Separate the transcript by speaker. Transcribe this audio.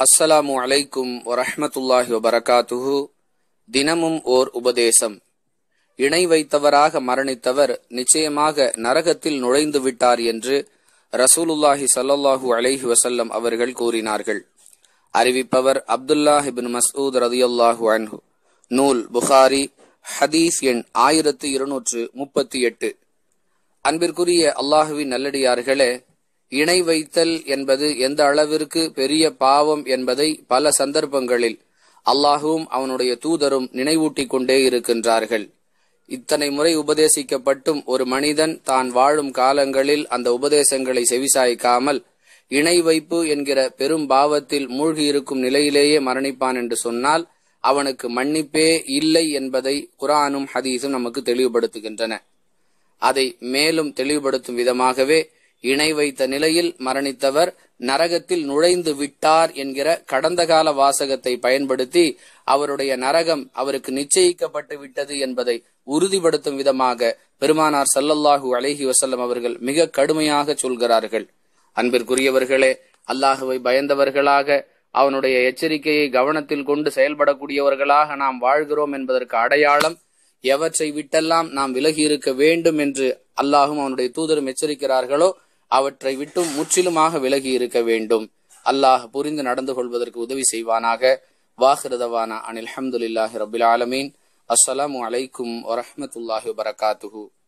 Speaker 1: அஸ்ஸலாமு அலைக்கும் வரஹ்மத்துல்லாஹி வபரகாத்துஹு தினமும் ஓர் உபதேசம் இணை வைத்தவராக மரணித்தவர் நிச்சயமாக நரகத்தில் நுழைந்து விட்டார் என்று ரசூலுல்லாஹி ஸல்லல்லாஹு அலைஹி வஸல்லம் அவர்கள் கூறினார்கள் அறிவிப்பவர் அப்துல்லாஹ் இப்னு மஸ்ஊத் ரதியல்லாஹு அன்ஹு நூல் புகாரி ஹதீஸ் எண் ஆயிரத்து இருநூற்று முப்பத்தி எட்டு அன்பிற்குரிய அல்லாஹுவின் நல்லடியார்களே இணை வைத்தல் என்பது எந்த அளவிற்கு பெரிய பாவம் என்பதை பல சந்தர்ப்பங்களில் அல்லாஹுவும் அவனுடைய தூதரும் நினைவூட்டிக் கொண்டே இருக்கின்றார்கள் இத்தனை முறை உபதேசிக்கப்பட்டும் ஒரு மனிதன் தான் வாழும் காலங்களில் அந்த உபதேசங்களை செவிசாய்க்காமல் இணை வைப்பு என்கிற பெரும் பாவத்தில் மூழ்கியிருக்கும் நிலையிலேயே மரணிப்பான் என்று சொன்னால் அவனுக்கு மன்னிப்பே இல்லை என்பதை குரானும் ஹதீஸும் நமக்கு தெளிவுபடுத்துகின்றன அதை மேலும் தெளிவுபடுத்தும் விதமாகவே இணை வைத்த நிலையில் மரணித்தவர் நரகத்தில் நுழைந்து விட்டார் என்கிற கடந்த கால வாசகத்தை பயன்படுத்தி அவருடைய நரகம் அவருக்கு நிச்சயிக்கப்பட்டு விட்டது என்பதை உறுதிப்படுத்தும் விதமாக பெருமானார் சல்லல்லாஹு அலைஹி வசல்லம் அவர்கள் மிக கடுமையாக சொல்கிறார்கள் அன்பிற்குரியவர்களே அல்லாஹுவை பயந்தவர்களாக அவனுடைய எச்சரிக்கையை கவனத்தில் கொண்டு செயல்படக்கூடியவர்களாக நாம் வாழ்கிறோம் என்பதற்கு அடையாளம் எவற்றை விட்டெல்லாம் நாம் விலகி இருக்க வேண்டும் என்று அல்லாஹும் அவனுடைய தூதரும் எச்சரிக்கிறார்களோ அவற்றை விட்டும் முற்றிலுமாக விலகி இருக்க வேண்டும் அல்லாஹ் புரிந்து நடந்து கொள்வதற்கு உதவி செய்வானாக வாஹிருதவானா அனில் அஹமதுல்லாஹி ரபுல் ஆலமீன் அஸ்ஸலாமு அலைக்கும் வரஹமத்துல்லாஹி வரகாத்துஹூ